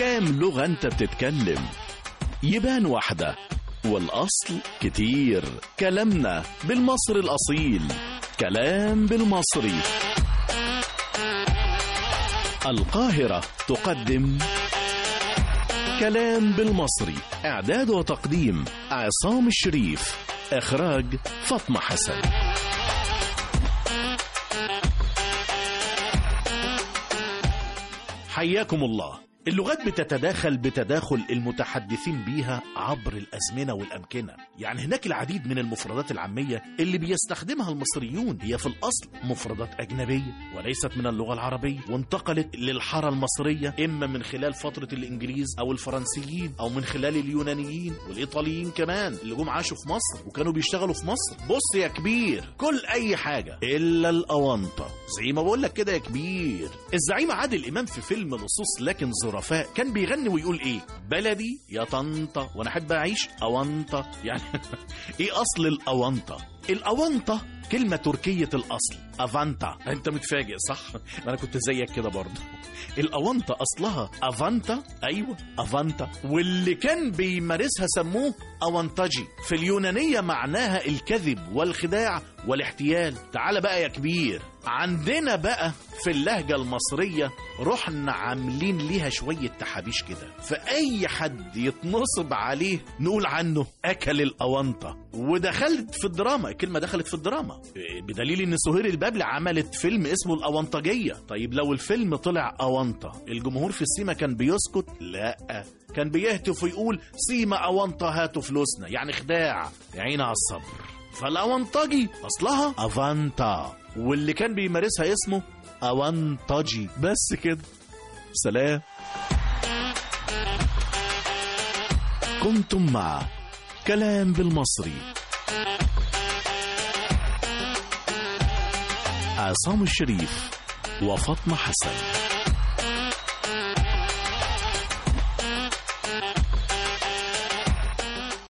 كام لغة انت بتتكلم يبان واحدة والأصل كتير كلامنا بالمصري الأصيل كلام بالمصري القاهرة تقدم كلام بالمصري إعداد وتقديم عصام الشريف إخراج فاطمة حسن حياكم الله اللغات بتتداخل بتداخل المتحدثين بيها عبر الأزمنة والأمكنة يعني هناك العديد من المفردات العامية اللي بيستخدمها المصريون هي في الأصل مفردات أجنبية وليست من اللغة العربية وانتقلت للحارة المصرية إما من خلال فترة الإنجليز أو الفرنسيين أو من خلال اليونانيين والإيطاليين كمان اللي جم عاشوا في مصر وكانوا بيشتغلوا في مصر بص يا كبير كل أي حاجة إلا الأونطة زي ما بقول لك كده يا كبير الزعيم عادل إمام في فيلم لصوص لكن ظرفاء كان بيغني ويقول إيه بلدي يا طنطا وأنا أحب أعيش أونطة يعني إيه أصل الأونطة الأونطة كلمة تركية الأصل أفانتا أنت متفاجئ صح؟ أنا كنت زيك كده برضه الأونطة أصلها أفانتا أيوة أفانتا واللي كان بيمارسها سموه أونتاجي في اليونانية معناها الكذب والخداع والاحتيال تعال بقى يا كبير عندنا بقى في اللهجة المصرية رحنا عاملين ليها شوية تحابيش كده فأي حد يتنصب عليه نقول عنه أكل الأونطة ودخلت في الدراما الكلمة دخلت في الدراما بدليل ان سهير البابلي عملت فيلم اسمه الأونطجية طيب لو الفيلم طلع أونطة الجمهور في السيما كان بيسكت لا كان بيهتف ويقول سيما أونطة هاتوا فلوسنا يعني خداع يا عيني على الصبر فالأونطجي أصلها أفانتا واللي كان بيمارسها اسمه أونطجي بس كده سلام كنتم مع كلام بالمصري عصام الشريف وفاطمة حسن